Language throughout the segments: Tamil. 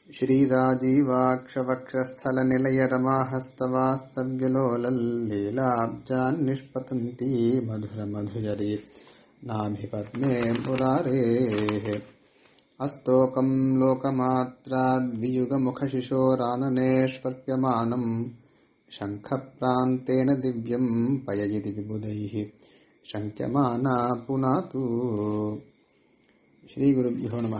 श्रीराजीवाक्षवक्षस्थलनिलयरमाहस्तवास्तव्यलोलल्लीलाब्जान्निष्पतन्ती मधुरमधुजरी नाभिपद्मे मुरारेः अस्तोकम् लोकमात्राद्वियुगमुखशिशोराननेष्वर्प्यमानम् शङ्खप्रान्तेन दिव्यम् पयजिति विबुधैः शङ्क्यमाना पुनातु श्रीगुरुभ्यो नमः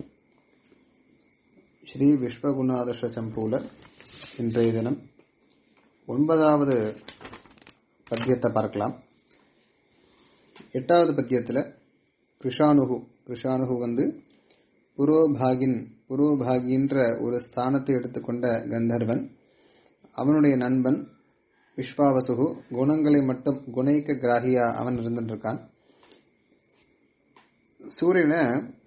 ஸ்ரீ விஸ்வகுணாதர்ஷ சம்பூல இன்றைய தினம் ஒன்பதாவது பத்தியத்தை பார்க்கலாம் எட்டாவது பத்தியத்தில் கிருஷானுகு கிருஷானுகு வந்து புரோபாகின் புரோபாகின்ற ஒரு ஸ்தானத்தை எடுத்துக்கொண்ட கந்தர்வன் அவனுடைய நண்பன் விஸ்வாவசுகு குணங்களை மட்டும் குணைக்க கிராகியா அவன் இருந்துருக்கான் சூரியனை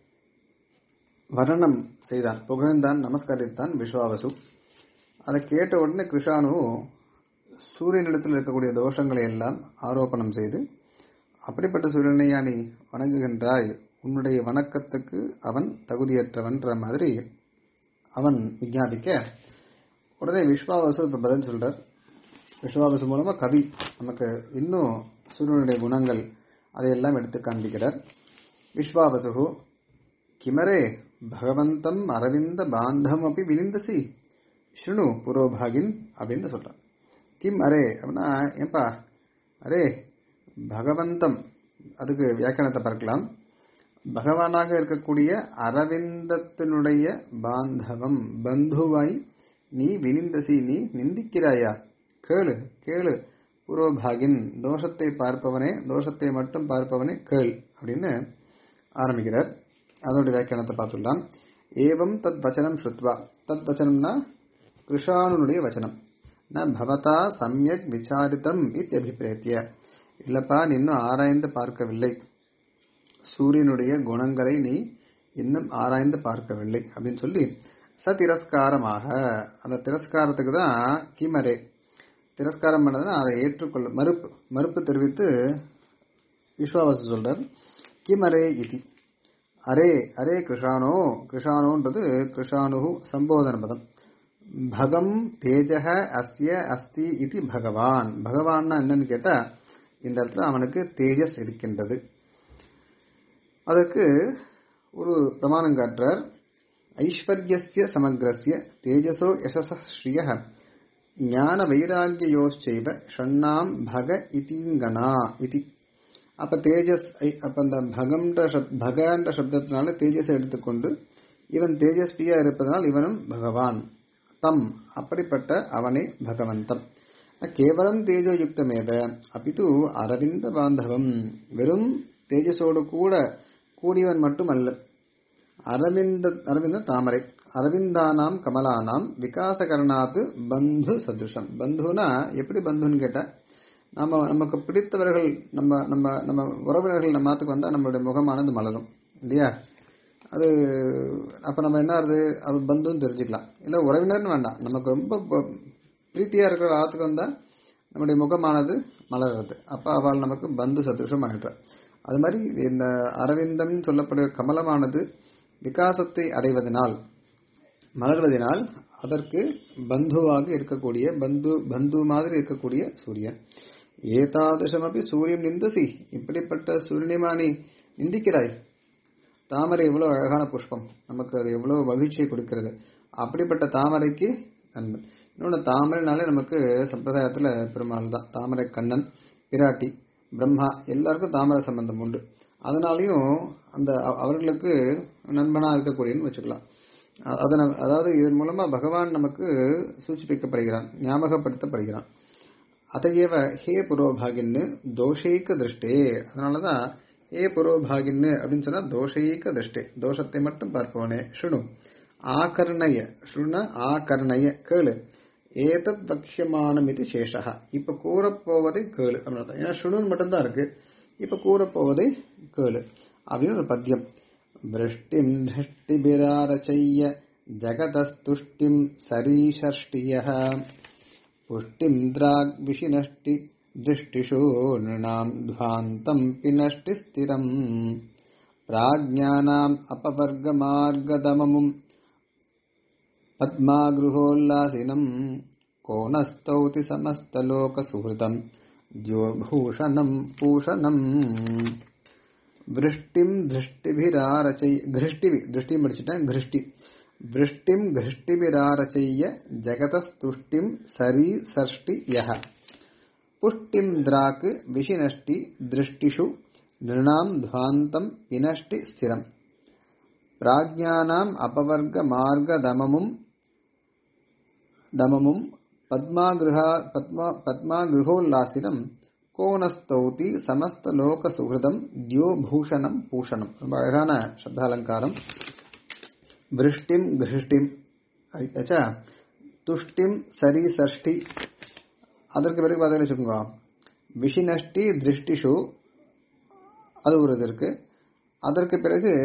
வர்ணனம் செய்தான் புகழ்ந்தான் நமஸ்கரித்தான் விஸ்வாவசு அதை கேட்ட உடனே கிருஷானு சூரியனிடத்தில் இருக்கக்கூடிய தோஷங்களை எல்லாம் ஆரோபணம் செய்து அப்படிப்பட்ட சூரியனையா நீ வணங்குகின்றாய் உன்னுடைய வணக்கத்துக்கு அவன் தகுதியற்றவன்ற மாதிரி அவன் விஞ்ஞாபிக்க உடனே விஸ்வாவசு இப்ப பதில் சொல்றார் விஸ்வாவசு மூலமா கவி நமக்கு இன்னும் சூரியனுடைய குணங்கள் அதையெல்லாம் எடுத்து காண்பிக்கிறார் விஸ்வாவசு கிமரே பகவந்தம் அரவிந்த பாந்தம் அப்படி வினிந்தசி ஸ்ருணு புரோபாகின் அப்படின்னு சொல்றான் கிம் அரே அப்படின்னா ஏன்பா அரே பகவந்தம் அதுக்கு வியாக்கியானத்தை பார்க்கலாம் பகவானாக இருக்கக்கூடிய அரவிந்தத்தினுடைய பாந்தவம் பந்துவாய் நீ வினிந்தசி நீ நிந்திக்கிறாயா கேளு கேளு புரோபாகின் தோஷத்தை பார்ப்பவனே தோஷத்தை மட்டும் பார்ப்பவனே கேள் அப்படின்னு ஆரம்பிக்கிறார் அதோட வியாக்கியானத்தை பார்த்துடலாம் ஏவம் தத் வச்சனம் ஸ்ருத்வா தத் வச்சனம்னா கிருஷானுடைய வச்சனம் ந பவதா சமயக் விசாரித்தம் இத்தியபிப்பிரேத்திய இல்லப்பா நீ இன்னும் ஆராய்ந்து பார்க்கவில்லை சூரியனுடைய குணங்களை நீ இன்னும் ஆராய்ந்து பார்க்கவில்லை அப்படின்னு சொல்லி ச திரஸ்காரமாக அந்த திரஸ்காரத்துக்கு தான் கிமரே திரஸ்காரம் பண்ணதுன்னா அதை ஏற்றுக்கொள்ள மறுப்பு மறுப்பு தெரிவித்து விஸ்வாவாசு சொல்றார் கிமரே இதி அரே அரே கிருஷானோ கிருஷானோன்றது கிருஷானு சம்போதன பதம் பகம் தேஜக அஸ்ய அஸ்தி இது பகவான் பகவான்னா என்னன்னு கேட்டா இந்த இடத்துல அவனுக்கு தேஜஸ் இருக்கின்றது அதற்கு ஒரு பிரமாணம் காட்டுறார் ஐஸ்வர்யஸ்ய சமக்ரஸ்ய தேஜசோ யசச ஸ்ரீய ஞான வைராகியோச்சைவ ஷண்ணாம் பக இதிங்கனா இதி அப்ப தேஜஸ் அப்ப அந்த பகம்ன்ற பகன்ற சப்தத்தினால தேஜஸை எடுத்துக்கொண்டு இவன் தேஜஸ்வியா இருப்பதனால் இவனும் பகவான் தம் அப்படிப்பட்ட அவனே பகவந்தம் கேவலம் தேஜோயுக்தமேவ அப்பிது அரவிந்த பாந்தவம் வெறும் தேஜஸோடு கூட கூடியவன் மட்டும் அல்ல அரவிந்த அரவிந்த தாமரை அரவிந்தானாம் கமலானாம் விகாசகரணாத்து பந்து சதுஷம் பந்துனா எப்படி பந்துன்னு கேட்டா நம்ம நமக்கு பிடித்தவர்கள் நம்ம நம்ம நம்ம உறவினர்கள் நம்ம மாத்துக்கு வந்தா நம்மளுடைய முகமானது மலரும் இல்லையா அது அப்ப நம்ம என்ன ஆகுது அது பந்துன்னு தெரிஞ்சுக்கலாம் இல்ல உறவினர்னு வேண்டாம் நமக்கு ரொம்ப பிரீத்தியா இருக்கிற ஆத்துக்கு வந்தா நம்முடைய முகமானது மலர்றது அப்ப அவள் நமக்கு பந்து சதுஷம் ஆகிடுறார் அது மாதிரி இந்த அரவிந்தம் சொல்லப்படுகிற கமலமானது விகாசத்தை அடைவதனால் மலர்வதனால் அதற்கு பந்துவாக இருக்கக்கூடிய பந்து பந்து மாதிரி இருக்கக்கூடிய சூரியன் ஏதாதசமபி சூரியன் நிந்தசி இப்படிப்பட்ட சூரியனிமானி நிந்திக்கிறாய் தாமரை எவ்வளவு அழகான புஷ்பம் நமக்கு அது எவ்வளவு மகிழ்ச்சியை கொடுக்கிறது அப்படிப்பட்ட தாமரைக்கு நண்பன் இன்னொன்று தாமரைனாலே நமக்கு சம்பிரதாயத்துல பெருமாள் தான் தாமரை கண்ணன் பிராட்டி பிரம்மா எல்லாருக்கும் தாமரை சம்பந்தம் உண்டு அதனாலையும் அந்த அவர்களுக்கு நண்பனா இருக்கக்கூடியன்னு வச்சுக்கலாம் அதன அதாவது இதன் மூலமா பகவான் நமக்கு சூச்சிப்பிக்கப்படுகிறான் ஞாபகப்படுத்தப்படுகிறான் அதையவ ஹே புரோபாகின்னு தோஷைக்க திருஷ்டே அதனாலதான் ஹே புரோபாகின்னு அப்படின்னு சொன்னா தோஷைக்க திருஷ்டே தோஷத்தை மட்டும் பார்ப்பவனே ஷுணு ஆகர்ணய ஷுண ஆகர்ணய கேளு ஏதத் பக்ஷமானம் இது சேஷா இப்ப கூறப்போவதை கேளு அப்படின்னு ஏன்னா ஷுணுன்னு மட்டும்தான் இருக்கு இப்ப கூறப்போவதை கேளு அப்படின்னு ஒரு பத்தியம் वृष्टिम् धृष्टिभिरारचय्य जगतस्तुष्टिम् सरीषष्टियः पुष्टिम् द्राग्विशिनष्टि दृष्टिषु नृणाम् ध्वान्तम् पिनष्टि स्थिरम् प्राज्ञानाम् अपवर्गमार्गदममुम् பத்மாகிருஹோல்லாசினம் கோணஸ்தௌதி சமஸ்தலோக சுஹൃதம் ஜோபூஷணம் பூஷணம் விருஷ்டிம் திருஷ்டிபிராரச்சை கிருஷ்டிபி திருஷ்டியும் படிச்சுட்டேன் கிருஷ்டி விருஷ்டிம் கிருஷ்டிபிராரச்சைய ஜெகதஸ்துஷ்டிம் சரி சஷ்டி யஹ புஷ்டிம் திராக் விஷினஷ்டி திருஷ்டிஷு நிருணாம் துவாந்தம் பினஷ்டி ஸ்திரம் பிராஜ்ஞானாம் அபவர்க்க மார்க்க தமமும் தமமும் பத்மாகிருஹா பத்மா பத்மாகிருஹோல்லாசினம் கோணஸ்தௌதி சமஸ்தலோக சுகிருதம் தியோ பூஷணம் பூஷணம் ரொம்ப அழகான சப்தாலங்காரம் விருஷ்டிம் கிருஷ்டிம் ஆச்சா துஷ்டிம் சரி சஷ்டி அதற்கு பிறகு பார்த்தீங்கன்னு வச்சுக்கோங்க விஷினஷ்டி திருஷ்டிஷு அது ஒரு இது இருக்கு அதற்கு பிறகு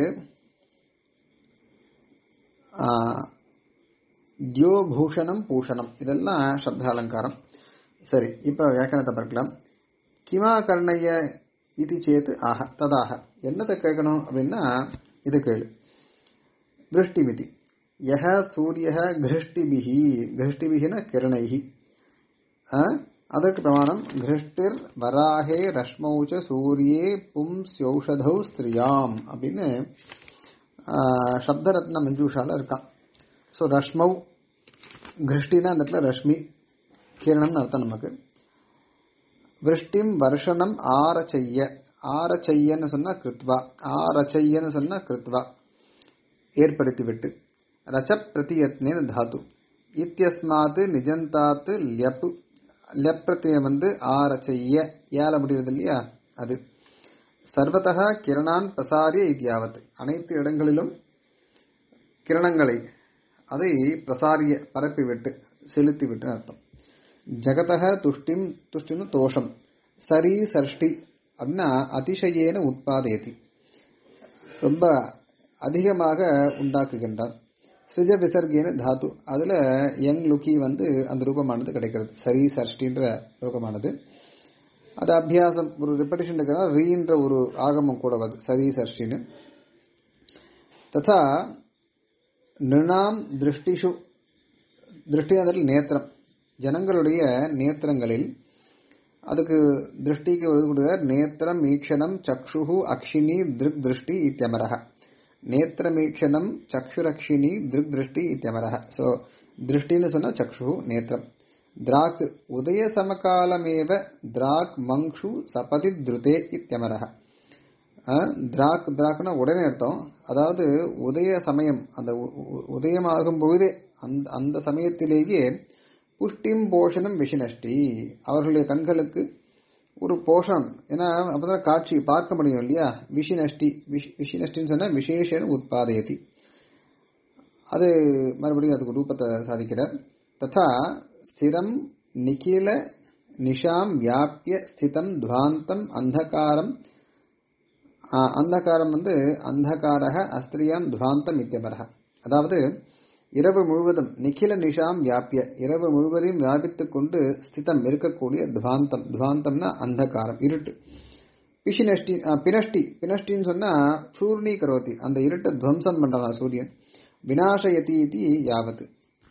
தியோ பூஷணம் பூஷணம் இதெல்லாம் சப்த அலங்காரம் சரி இப்போ வியாக்கணத்தை பார்க்கலாம் கிமா கர்ணைய இது சேத்து ஆக ததாக என்னத்தை கேட்கணும் அப்படின்னா இது கேளு விருஷ்டிமிதி யஹ சூரிய கிருஷ்டிபிஹி கிருஷ்டிபிகின கிரணைஹி அதற்கு பிரமாணம் கிருஷ்டிர் வராகே ரஷ்மௌச்ச சூரியே பும்ஸ்யௌஷதௌ ஸ்திரியாம் அப்படின்னு சப்தரத்ன மஞ்சூஷால இருக்கான் ஸோ ரஷ்மௌ கிருஷ்டினா அந்த இடத்துல ரஷ்மி கிரணம்னு அர்த்தம் நமக்கு விருஷ்டிம் வருஷனம் ஆரச்செய்ய ஆரச்செய்யன்னு சொன்னா கிருத்வா ஆரச்செய்யன்னு சொன்னா கிருத்வா ஏற்படுத்தி விட்டு ரச்ச பிரதியத்னேன தாத்து இத்தியஸ்மாத்து நிஜந்தாத்து லியப்பு லெப்பிரத்தியம் வந்து ஆரச்செய்ய ஏல முடிகிறது இல்லையா அது சர்வதா கிரணான் பிரசாரிய இத்தியாவத் அனைத்து இடங்களிலும் கிரணங்களை அதை பிரசாரிய பரப்பி விட்டு செலுத்தி விட்டு அர்த்தம் ஜகதக துஷ்டிம் துஷ்டின்னு தோஷம் சரி சஷ்டி அப்படின்னா அதிசயேன உத்பாதயதி ரொம்ப அதிகமாக உண்டாக்குகின்றார் சிருஜ விசர்கேன தாத்து அதுல யங் லுக்கி வந்து அந்த ரூபமானது கிடைக்கிறது சரி சஷ்டின்ற ரூபமானது அது அபியாசம் ஒரு ரிப்படிஷன் இருக்கிறனால ரீன்ற ஒரு ஆகமம் கூட வருது சரி சஷ்டின்னு ததா நிருணாம் திருஷ்டிஷு திருஷ்டி அதில் நேத்திரம் ஜனங்களுடைய நேத்திரங்களில் அதுக்கு திருஷ்டிக்கு ஒரு கொடுத்தார் நேத்திரம் ஈக்ஷணம் சக்ஷு அக்ஷினி திருக் திருஷ்டி இத்தியமரக நேத்திரமீக்ஷணம் சக்ஷுரக்ஷினி திருக் திருஷ்டி இத்தியமரக ஸோ திருஷ்டின்னு சொன்னா சக்ஷு நேத்திரம் திராக் உதய சமகாலமேவ திராக் மங்ஷு சபதி திருதே இத்தியமரக திராக் திராக்னா உடனே அர்த்தம் அதாவது உதய சமயம் அந்த உதயமாகும் பொழுதே அந்த அந்த சமயத்திலேயே புஷ்டிம் போஷணம் விஷினஷ்டி அவர்களுடைய கண்களுக்கு ஒரு போஷணம் ஏன்னா அப்பதான் காட்சி பார்க்க முடியும் இல்லையா விஷினஷ்டி விஷினஷ்டின்னு சொன்னா விசேஷன உத்பாதயதி அது மறுபடியும் அதுக்கு ரூபத்தை சாதிக்கிறார் ததா ஸ்திரம் நிகில நிஷாம் வியாபிய ஸ்திதம் துவாந்தம் அந்தகாரம் அந்தகாரம் வந்து அந்தகாரக அஸ்திரியாம் துவாந்தம் இத்தியபரக அதாவது இரவு முழுவதும் நிகில நிஷாம் வியாபிய இரவு முழுவதையும் வியாபித்துக் கொண்டு ஸ்திதம் இருக்கக்கூடிய துவாந்தம் துவாந்தம்னா அந்தகாரம் இருட்டு பிஷினஷ்டி பினஷ்டி பினஷ்டின்னு சொன்னா சூர்ணி கரோதி அந்த இருட்டை துவம்சம் பண்றான் சூரியன் வினாசயதி இது யாவத்து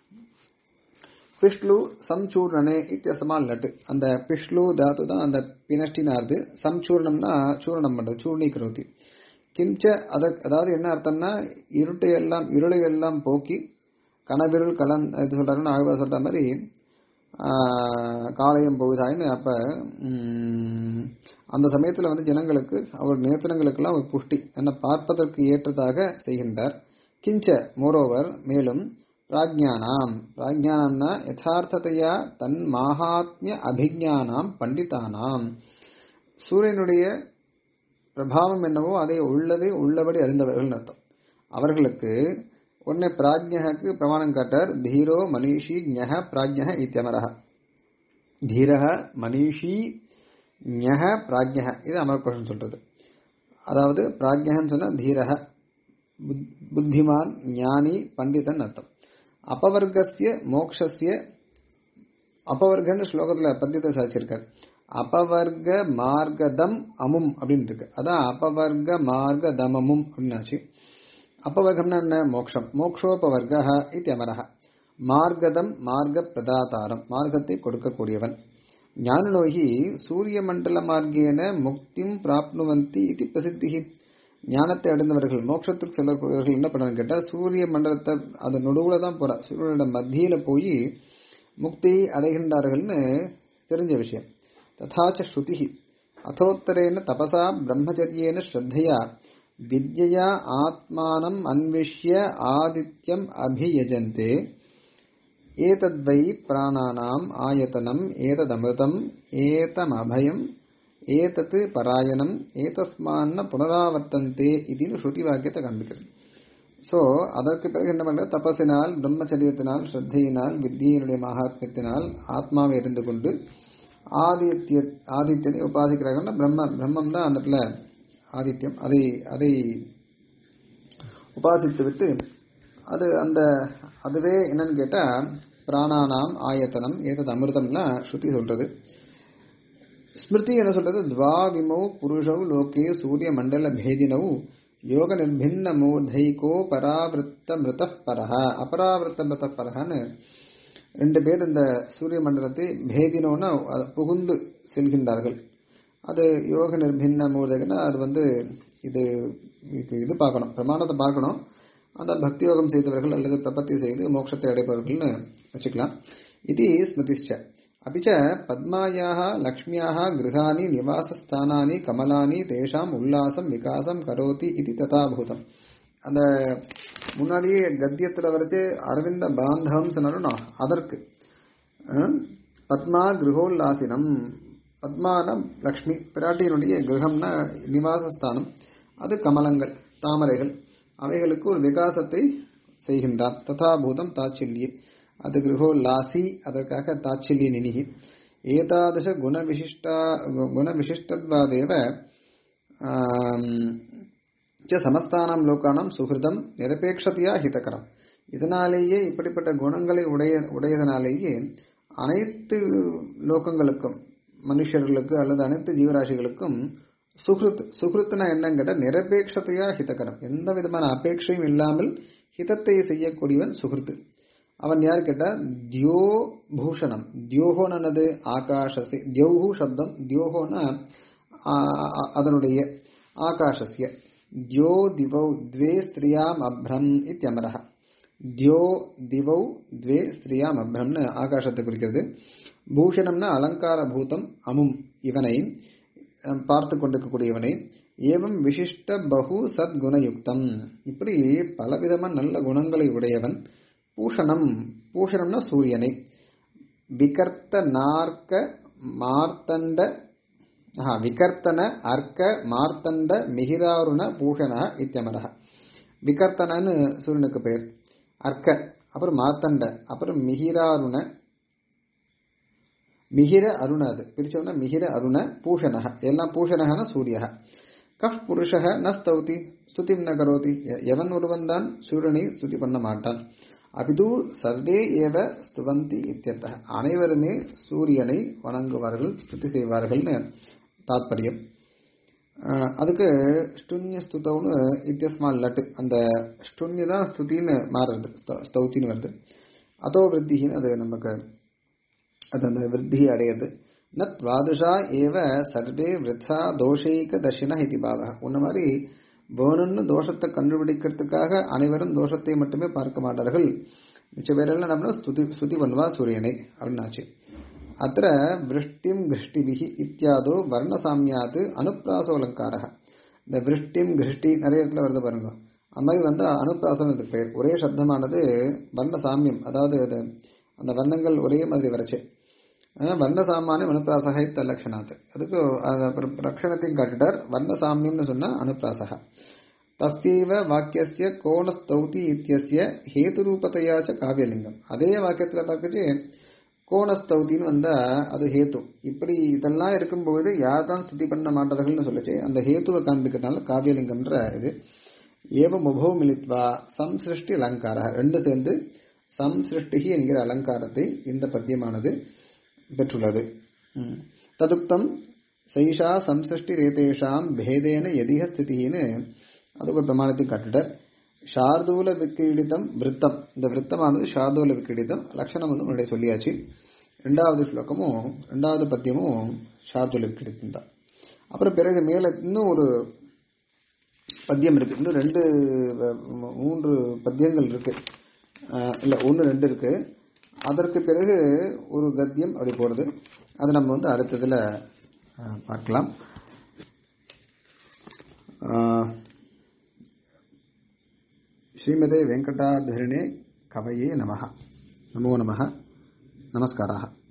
பிஷ்லு சம்சூர்ணனே இத்தியசமால் நட்டு அந்த பிஷ்லு தாத்து தான் அந்த பினஷ்டினார்து சம்சூர்ணம்னா சூர்ணம் பண்றது சூர்ணி கரோதி கிம்ச அத அதாவது என்ன அர்த்தம்னா இருட்டை எல்லாம் இருளை எல்லாம் போக்கி கனவிருள் கலன் இது சொல்றாருன்னு ஆழ்வார் சொல்ற மாதிரி காளையம் போகுதாயின்னு அப்ப அந்த சமயத்துல வந்து ஜனங்களுக்கு அவர் நேத்திரங்களுக்கெல்லாம் ஒரு புஷ்டி என்ன பார்ப்பதற்கு ஏற்றதாக செய்கின்றார் கிஞ்ச மோரோவர் மேலும் பிராஜ்ஞானாம் பிராஜ்ஞானம்னா யதார்த்தத்தையா தன் மாகாத்மிய அபிஜானாம் பண்டிதானாம் சூரியனுடைய பிரபாவம் என்னவோ அதை உள்ளதை உள்ளபடி அறிந்தவர்கள் அர்த்தம் அவர்களுக்கு உடனே பிராஜ்யக்கு பிரமாணம் காட்டார் தீரோ மனிஷி ஞக பிராஜ்ய இத்தியமரக தீரக மனிஷி ஞக பிராஜ்ய இது அமர்கோஷன் சொல்றது அதாவது பிராஜ்யன்னு சொன்னா தீரக புத்திமான் ஞானி பண்டிதன் அர்த்தம் அபவர்க்கசிய மோக்ஷஸ்ய அபவர்க்கன்னு ஸ்லோகத்துல பத்தியத்தை சாதிச்சிருக்காரு அபவர்க்க மார்க்கதம் அமும் அப்படின்னு இருக்கு அதான் அபவர்க்க மார்க்க தமமும் அப்படின்னு ஆச்சு அப்பவர்க்கம்னா என்ன மோக்ஷம் மோக்ஷோபவர்க இது அமரக மார்கதம் மார்க்க பிரதாதாரம் மார்க்கத்தை கொடுக்கக்கூடியவன் ஞானலோகி சூரிய மண்டல மார்க்கேன முக்திம் பிராப்னுவந்தி இது பிரசித்தி ஞானத்தை அடைந்தவர்கள் மோட்சத்துக்கு செல்லக்கூடியவர்கள் என்ன பண்ணான்னு கேட்டா சூரிய மண்டலத்தை அது நடுவுல தான் போறா சூரியனோட மத்தியில போய் முக்தி அடைகின்றார்கள்னு தெரிஞ்ச விஷயம் ததாச்ச ஸ்ருதி அத்தோத்தரேன தபசா பிரம்மச்சரியேன ஸ்ரத்தையா வித்யா ஆத்மானம் அன்விஷ்ய ஆதித்யம் அபியஜந்தே ஏதத்வை பிராணானாம் ஆயத்தனம் ஏததமிருதம் ஏதமபயம் ஏதத் பராயணம் ஏதஸ்மான்ன புனராவர்த்தந்தே இதுன்னு ஸ்ருதி வாக்கியத்தை காண்பிக்கிறது ஸோ அதற்கு பிறகு என்ன பண்றது தபசினால் பிரம்மச்சரியத்தினால் ஸ்ரத்தையினால் வித்தியினுடைய மகாத்மியத்தினால் ஆத்மாவை எரிந்து கொண்டு ஆதித்ய ஆதித்யனை உபாசிக்கிறாங்கன்னா பிரம்ம பிரம்மம் தான் அந்த இடத்துல ஆதித்யம் அதை அதை உபாசித்து விட்டு அது அந்த அதுவே என்னன்னு கேட்டா பிராணானாம் ஆயத்தனம் ஏதது அமிர்தம்லாம் ஸ்ருதி சொல்றது ஸ்மிருதி என்ன சொல்றது துவாவிமௌ புருஷௌ லோகே சூரிய மண்டல பேதினௌ யோக நிர்பின்ன மூர்தைகோ பராவிருத்த மிருத பரஹ அபராவிருத்த மிருத பரஹன்னு ரெண்டு பேர் இந்த சூரிய மண்டலத்தை பேதினோன்னா புகுந்து செல்கின்றார்கள் அது யோக நிர்பின்ன மூர்தகன்னா அது வந்து இது இது பார்க்கணும் பிரமாணத்தை பார்க்கணும் அந்த பக்தி யோகம் செய்தவர்கள் அல்லது பிரபத்தி செய்து மோட்சத்தை அடைபவர்கள்னு வச்சுக்கலாம் இது ஸ்மிருதிஷ்ட அப்பிச்ச பத்மாயாக லக்ஷ்மியாக கிரகாணி நிவாசஸ்தானானி கமலானி தேஷாம் உல்லாசம் விகாசம் கரோதி இது ததாபூதம் அந்த முன்னாடியே கத்தியத்தில் வரைச்சு அரவிந்த பாந்தவம் சொன்னாலும் அதற்கு பத்மா கிரகோல்லாசினம் பத்மான லக்ஷ்மி பிராட்டியினுடைய கிரகம்னா நிவாசஸ்தானம் அது கமலங்கள் தாமரைகள் அவைகளுக்கு ஒரு விகாசத்தை செய்கின்றான் ததாபூதம் தாச்சில்யே அது கிரகோல்லாசி அதற்காக தாச்சில்ய நினிகி ஏதாதச குணவிசிஷ்டா குணவிசிஷ்டத்வாதேவ சமஸ்தானம் லோக்கானம் சுகிருதம் நிரபேட்சத்தையா ஹிதகரம் இதனாலேயே இப்படிப்பட்ட குணங்களை உடைய உடையதனாலேயே அனைத்து லோகங்களுக்கும் மனுஷர்களுக்கு அல்லது அனைத்து ஜீவராசிகளுக்கும் சுகிருத் சுகிருத்னா என்னன்னு கேட்டால் நிரபேட்சத்தையா ஹிதகரம் எந்த விதமான அபேட்சையும் இல்லாமல் ஹிதத்தை செய்யக்கூடியவன் சுகிருத்து அவன் யார் கேட்டா தியோ பூஷணம் தியோகோனது ஆகாஷசி தியோகு சப்தம் தியோகோனா அதனுடைய ஆகாஷஸ்ய தியோ திவௌ द्वे ஸ்திரியாம் அப்ரம் இத்தியமரः தியோ திவௌ द्वे ஸ்திரியாம் அப்ரம்னு ஆகாசத்தை குறிக்கிறது பூஷணம்னா அலங்கார பூதம் அமும் இவனை பார்த்து கொண்டிருக்கக்கூடியவனை ஏவம் விசிஷ்ட பகு சத்குணயுக்தம் இப்படி பலவிதமான நல்ல குணங்களை உடையவன் பூஷணம் பூஷணம்னா சூரியனை விகர்த்த நார்க்க மார்த்தண்ட விகர்த்தன அர்க்க மார்த்தண்ட மிகிராருண பூஷண இத்தியமரக விகர்த்தனன்னு சூரியனுக்கு பெயர் அர்க்க அப்புறம் மார்த்தண்ட அப்புறம் மிகிராருண மிகிர அருண அது பிரிச்சோம்னா மிகிர அருண பூஷணக எல்லாம் பூஷணகன சூரிய கஃப் புருஷக ந ஸ்தௌதி ஸ்துதிம் ந கரோதி எவன் ஒருவன் தான் சூரியனை ஸ்துதி பண்ண மாட்டான் அபிது சர்வே ஏவ ஸ்துவந்தி இத்தியர்த்த அனைவருமே சூரியனை வணங்குவார்கள் ஸ்துதி செய்வார்கள்னு தாத்பரியம் அதுக்கு ஸ்டுன்ய ஸ்துதவுன்னு இத்தியஸ்மா லட்டு அந்த ஸ்டுன்ய தான் ஸ்துதின்னு மாறுறது ஸ்தௌத்தின்னு வருது அதோ விருத்தின்னு அது நமக்கு அது அந்த விருத்தி அடையிறது ந துவாதுஷா ஏவ சர்வே விருத்தா தோஷைக தர்ஷின இது பாவ உன்ன மாதிரி வேணும்னு தோஷத்தை கண்டுபிடிக்கிறதுக்காக அனைவரும் தோஷத்தை மட்டுமே பார்க்க மாட்டார்கள் மிச்ச பேரெல்லாம் நம்ம ஸ்துதி ஸ்துதி பண்ணுவா சூரியனை அப்படின்னாச்சு அத்த விருஷ்டிம் கிருஷ்டிபிகி இத்தியாதோ வர்ணசாமியாத்து அனுப்பிராசோ அலங்கார இந்த விருஷ்டிம் கிருஷ்டி நிறைய இடத்துல வருது பாருங்க அந்த மாதிரி வந்து அனுப்பிராசம் இதுக்கு பெயர் ஒரே சப்தமானது வர்ண சாமியம் அதாவது அது அந்த வர்ணங்கள் ஒரே மாதிரி வரைச்சு வர்ணசாமானியம் அனுப்பிராசக இத்த லட்சணாத்து அதுக்கு ரக்ஷணத்தையும் காட்டிட்டார் வர்ணசாமியம்னு சொன்னா அனுப்பிராசக தஸ்யைவ வாக்கியசிய கோணஸ்தௌதி இத்தியசிய ஹேதுரூபத்தையாச்ச காவியலிங்கம் அதே வாக்கியத்துல பார்க்கச்சு கோணஸ்தௌத்தின்னு வந்தா அது ஹேத்து இப்படி இதெல்லாம் இருக்கும்பொழுது யார் தான் ஸ்துதி பண்ண மாட்டார்கள்னு சொல்லிச்சு அந்த ஹேத்துவை காண்பிக்கிறதுனால காவியலிங்கம்ன்ற இது ஏவம் உபோ மிலித்வா சம்சிருஷ்டி அலங்கார ரெண்டு சேர்ந்து சம்சிருஷ்டி என்கிற அலங்காரத்தை இந்த பத்தியமானது பெற்றுள்ளது ததுக்தம் சைஷா சம்சிருஷ்டி ரேதேஷாம் பேதேன எதிக ஸ்திதின்னு அதுக்கு ஒரு பிரமாணத்தை காட்டுட்டார் ஷார்தூல விக்கிரீடிதம் விருத்தம் இந்த விருத்தமானது ஷார்தூல விக்கிரீடிதம் லட்சணம் வந்து முன்னாடி சொல்லியாச்சு ரெண்டாவது ஸ்லோகமும் ரெண்டாவது பத்தியமும் ஷார்தூல விக்கிரீடிதம் தான் அப்புறம் பிறகு மேல இன்னும் ஒரு பத்தியம் இருக்கு இன்னும் ரெண்டு அஹ், மூன்று பத்தியங்கள் இருக்கு அஹ், இல்ல ஒன்று ரெண்டு இருக்கு அதற்கு பிறகு ஒரு கத்தியம் அப்படி போறது அது நம்ம வந்து அடுத்ததுல அஹ், பார்க்கலாம் அஹ், ஸ்ரீமதே வெங்கடாதரிணே கவையே நமः நமோ நமः நமஸ்காராः